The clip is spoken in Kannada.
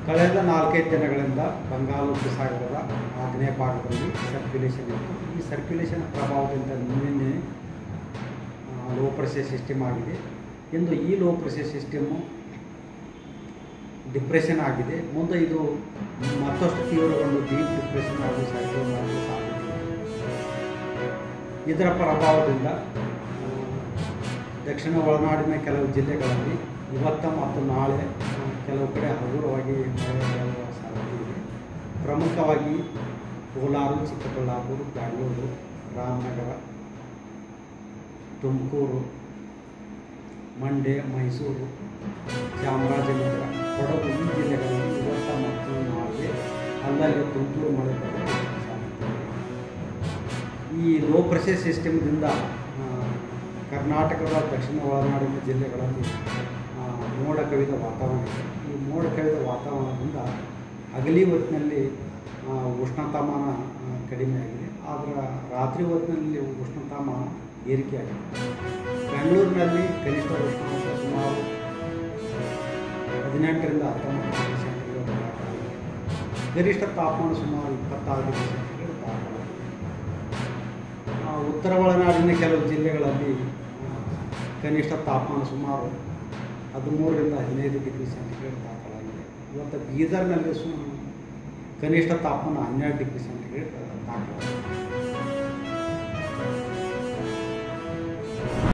ಕಳೆದ ನಾಲ್ಕೈದು ದಿನಗಳಿಂದ ಬಂಗಾಳ ಉಪಸಾಗರದ ಆಗ್ನೇಯ ಭಾಗದಲ್ಲಿ ಸರ್ಕ್ಯುಲೇಷನ್ ಇತ್ತು ಈ ಸರ್ಕ್ಯುಲೇಷನ್ ಪ್ರಭಾವದಿಂದ ನಿನ್ನೆ ಲೋ ಪ್ರೆಷರ್ ಸಿಸ್ಟಮ್ ಆಗಿದೆ ಎಂದು ಈ ಲೋ ಪ್ರೆಷರ್ ಸಿಸ್ಟಮು ಡಿಪ್ರೆಷನ್ ಆಗಿದೆ ಮುಂದೆ ಇದು ಮತ್ತಷ್ಟು ತೀವ್ರಗೊಂಡು ಡೀಪ್ ಡಿಪ್ರೆಷನ್ ಆಗಿ ಸೈಕ್ಲೋನ್ ಆಗುವ ಸಾಧ್ಯತೆ ಇದೆ. ಇದರ ಪ್ರಭಾವದಿಂದ ಆ, ದಕ್ಷಿಣ ಒಳನಾಡಿನ ಕೆಲವು ಜಿಲ್ಲೆಗಳಲ್ಲಿ ಇವತ್ತು ಮತ್ತು ನಾಳೆ ಆ, ಕೆಲವು ಕಡೆ ಹಗುರವಾಗಿ ಮಳೆಯಾಗುವ ಸಾಧ್ಯತೆ ಇದೆ ಪ್ರಮುಖವಾಗಿ ಕೋಲಾರ ಚಿಕ್ಕಬಳ್ಳಾಪುರ ಬೆಂಗಳೂರು ರಾಮನಗರ ತುಮಕೂರು ಮಂಡ್ಯ ಮೈಸೂರು ಚಾಮರಾಜನಗರ ಕೊಡಗು ಈ ಜಿಲ್ಲೆಗಳಲ್ಲಿ ಇವತ್ತು ಮತ್ತು ನಾಳೆ ಅಲ್ಲಲ್ಲಿ ತುಂತುರು ಮಳೆ ಬರುವ ಸಾಧ್ಯತೆ ಇದೆ. ಈ ಲೋ ಪ್ರೆಷರ್ ಸಿಸ್ಟಮ್ದಿಂದ ಆ, ಕರ್ನಾಟಕದ ದಕ್ಷಿಣ ಒಳನಾಡಿನ ಜಿಲ್ಲೆಗಳಲ್ಲಿ ಆ, ಮೋಡ ಕವಿದ ವಾತಾವರಣ ಇದೆ ಈ ಮೋಡ ಕವಿದ ವಾತಾವರಣದಿಂದ ಹಗಲಿ ಹೊತ್ತಿನಲ್ಲಿ ಆ, ಉಷ್ಣತಾಮಾನ ಆ, ಕಡಿಮೆ ಆಗಿದೆ ಆದರೆ ರಾತ್ರಿ ಹೊತ್ತಿನಲ್ಲಿ ಉಷ್ಣತಾಮಾನ ಏರಿಕೆಯಾಗಿದೆ ಬೆಂಗಳೂರಿನಲ್ಲಿ ಕನಿಷ್ಠ ಉಷ್ಣಾಂಶ ಸುಮಾರು ಹದಿನೆಂಟರಿಂದ ಹತ್ತೊಂಬತ್ತು ಡಿಗ್ರಿ ಸೆಂಟಿಗ್ರೇಡ್ ದಾಖಲಾಗಿದೆ ಗರಿಷ್ಠ ತಾಪಮಾನ ಸುಮಾರು ಇಪ್ಪತ್ತಾರು ಡಿಗ್ರಿ ಸೆಂಟಿಗ್ರೇಡ್ ದಾಖಲಾಗಿದೆ ಆ, ಉತ್ತರ ಒಳನಾಡಿನ ಕೆಲವು ಜಿಲ್ಲೆಗಳಲ್ಲಿ ಆ, ಕನಿಷ್ಠ ತಾಪಮಾನ ಸುಮಾರು ಹದಿಮೂರರಿಂದ ಹದಿನೈದು ಡಿಗ್ರಿ ಸೆಂಟಿಗ್ರೇಡ್ ದಾಖಲಾಗಿದೆ ಇವತ್ತು ಬೀದರ್ನಲ್ಲಿ ಸು ಕನಿಷ್ಠ ತಾಪಮಾನ ಹನ್ನೆರಡು ಡಿಗ್ರಿ ಸೆಂಟಿಗ್ರೇಡ್ ದಾಖಲಾಗಿದೆ